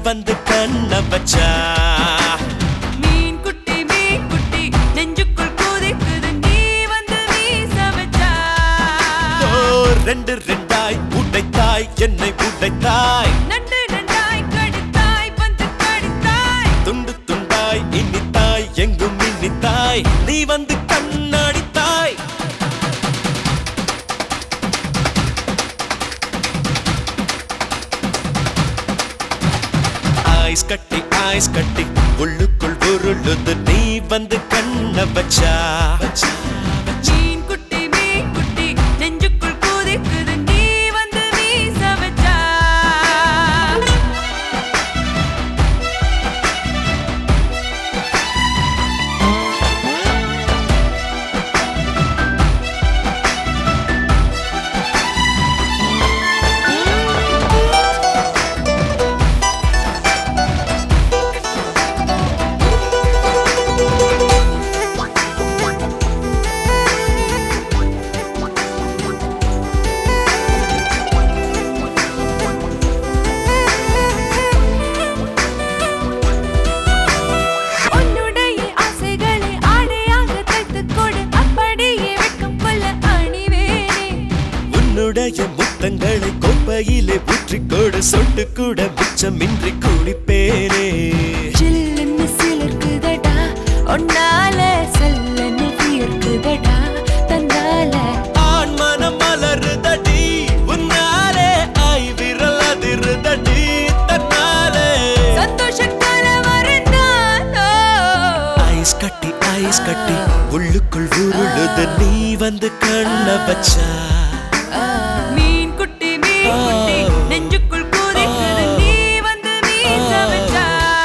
வந்து கண்ண வச்சா மீன் குட்டி மீன் குட்டி நெஞ்சுக்குள் குதிக்குது நீ வந்து வீச வச்சா ஓ ரெண்டு ரெண்டாய் உடைத்தாய் என்னை உடைத்தாய் நண்டு நண்டாய் கடித்தாய் வந்து கடித்தாய் துண்டு துண்டாய் இனித்தாய் எங்கும் இனித்தாய் நீ வந்து கண்ணாடித்தாய் ஐஸ் கட்டி ஐஸ் கட்டி உள்ளுக்குள் உருளுது நீ வந்து கண்ண வச்சா மீன் குட்டி மீன் குட்டி நெஞ்சுக்குள் குதிக்குது நீ வந்து வீச வச்சா உன்னுடைய ஆசைகளை ஆடையாக தைத்துக் கொடு அப்படியே வெட்கம் கொள்ள அணிவேனே உன்னுடைய முத்தங்களை கோப்பையிலே ஊற்றிக்கொடு சொட்டு கூட மிச்சமின்றி குளிப்பேனே சில்லுன்னு சிலிர்க்குதடா உன்னால சல்லன்னு வியர்க்குதடா தன்னால ஆண் மனம் மலருதடி உன்னாலே ஐ விரல் அதிருதடி தன்னாலே சந்தோஷ கலவரந்தானோ ஐஸ் கட்டி ஐஸ் கட்டி உள்ளுக்குள் உருளுது நீ வந்து கண்ண வச்சா மீன் குட்டி மீன் குட்டி நெஞ்சுக்குள் குதிக்குது நீ வந்து வீச வச்சா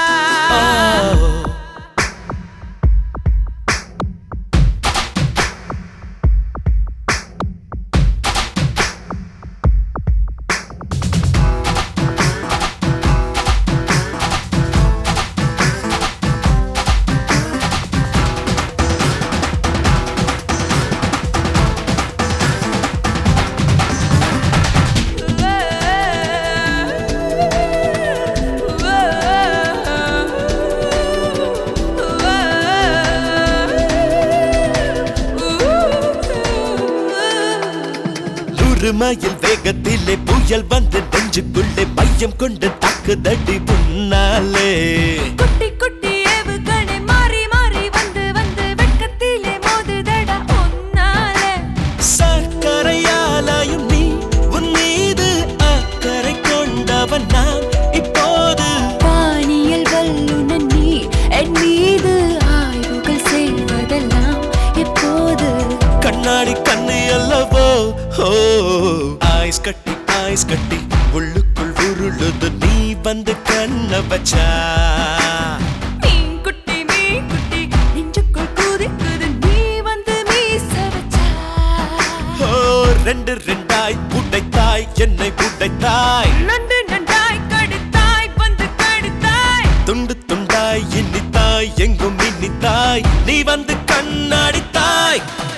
நூறு மைல் வேகத்திலே புயல் வந்து நெஞ்சுக்குள்ளே பையம் கொண்டு தாக்குதடி முன்னாலே குட்டி குட்டி ஏவுகணை மாறி மாறி வந்து வந்து வெட்கத்திலே மோதுதடா உன்னால சர்க்கரையாலாயும் நீ உன் மீது அக்கறை கொண்டவன் நான் இப்போது வானியல் வல்லுநன் நீ என் மீது ஆய்வுகள் செய்வதெல்லாம் எப்போது கண்ணாடி கண்ணு அல்லவோ ஓ ஐஸ் கட்டி ஐஸ் கட்டி உள்ளுக்குள் உருளுது நீ வந்து கண்ண வச்சா மீன் குட்டி மீன் குட்டி நெஞ்சுக்குள் குதிக்குது நீ வந்து வீச வச்சா ஓ ரெண்டு ரெண்டாய் உடைத்தாய் என்னை உடைத்தாய் நண்டு நண்டாய் கடித்தாய் வந்து கடித்தாய் துண்டு துண்டாய் இனித்தாய் எங்கும் இனித்தாய் நீ வந்து கண்ணாடித்தாய்